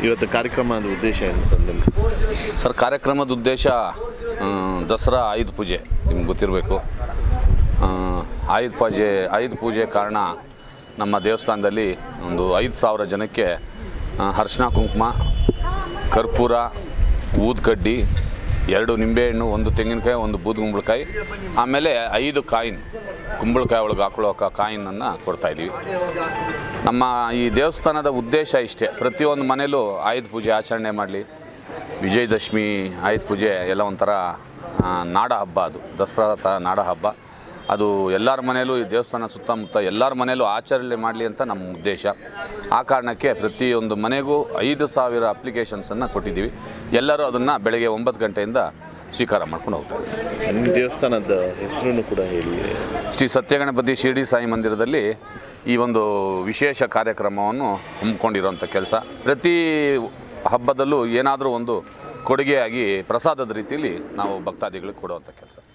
ಇವತ್ತು ಕಾರ್ಯಕ್ರಮದ ಉದ್ದೇಶ ಏನು ಸರ್ ನಿಮ್ಮ ಸರ್ ಕಾರ್ಯಕ್ರಮದ ಉದ್ದೇಶ ಆ, ದಸರಾ ಆಯುಧ ಪೂಜೆ ನಿಮ್ಗೆ ಗೊತ್ತಿರಬೇಕು ಆ, ಆಯುಧ ಪೂಜೆ ಆಯುಧ ಪೂಜೆ ಕಾರಣ ನಮ್ಮ ದೇವಸ್ಥಾನದಲ್ಲಿ ಒಂದು ಐದು ಸಾವಿರ ಜನಕ್ಕೆ ಆ, ಅರ್ಶಿನ ಕುಂಕುಮ ಕರ್ಪೂರ ಊದ್ಕಡ್ಡಿ ಎರಡು ನಿಂಬೆಹಣ್ಣು ಒಂದು ತೆಂಗಿನಕಾಯಿ ಒಂದು ಬೂದು ಕುಂಬಳಕಾಯಿ ಆಮೇಲೆ ಐದು ಕಾಯಿನ್ ಕುಂಬಳಕಾಯಿ ಒಳಗೆ ಹಾಕೊಳ್ಳೋ ಕಾಯಿನನ್ನು ಕೊಡ್ತಾಯಿದ್ದೀವಿ ನಮ್ಮ ಈ ದೇವಸ್ಥಾನದ ಉದ್ದೇಶ ಇಷ್ಟೇ ಪ್ರತಿಯೊಂದು ಮನೇಲೂ ಆಯುಧ ಪೂಜೆ ಆಚರಣೆ ಮಾಡಲಿ ವಿಜಯದಶಮಿ ಆಯುಧ ಪೂಜೆ ಎಲ್ಲ ಒಂಥರ ಆ, ನಾಡ ಹಬ್ಬ ಅದು ದಸರಾ ತ ನಾಡ ಹಬ್ಬ ಅದು ಎಲ್ಲರ ಮನೆಯಲ್ಲೂ ಈ ದೇವಸ್ಥಾನ ಸುತ್ತಮುತ್ತ ಎಲ್ಲರ ಮನೆಯಲ್ಲೂ ಆಚರಣೆ ಮಾಡಲಿ ಅಂತ ನಮ್ಮ ಉದ್ದೇಶ ಆ ಕಾರಣಕ್ಕೆ ಪ್ರತಿಯೊಂದು ಮನೆಗೂ ಐದು ಸಾವಿರ ಅಪ್ಲಿಕೇಶನ್ಸನ್ನು ಕೊಟ್ಟಿದ್ದೀವಿ ಎಲ್ಲರೂ ಅದನ್ನು ಬೆಳಗ್ಗೆ ಒಂಬತ್ತು ಗಂಟೆಯಿಂದ ಸ್ವೀಕಾರ ಮಾಡ್ಕೊಂಡು ಹೋಗ್ತಾರೆ ನಿಮ್ಮ ದೇವಸ್ಥಾನದ ಹೆಸರನ್ನು ಕೂಡ ಹೇಳಿ ಶ್ರೀ ಸತ್ಯಗಣಪತಿ ಶಿರ್ಡಿ ಸಾಯಿ ಮಂದಿರದಲ್ಲಿ ಈ ಒಂದು ವಿಶೇಷ ಕಾರ್ಯಕ್ರಮವನ್ನು ಹಮ್ಮಿಕೊಂಡಿರೋಂಥ ಕೆಲಸ ಪ್ರತಿ ಹಬ್ಬದಲ್ಲೂ ಏನಾದರೂ ಒಂದು ಕೊಡುಗೆಯಾಗಿ ಪ್ರಸಾದದ ರೀತಿಯಲ್ಲಿ ನಾವು ಭಕ್ತಾದಿಗಳಿಗೆ ಕೊಡುವಂಥ ಕೆಲಸ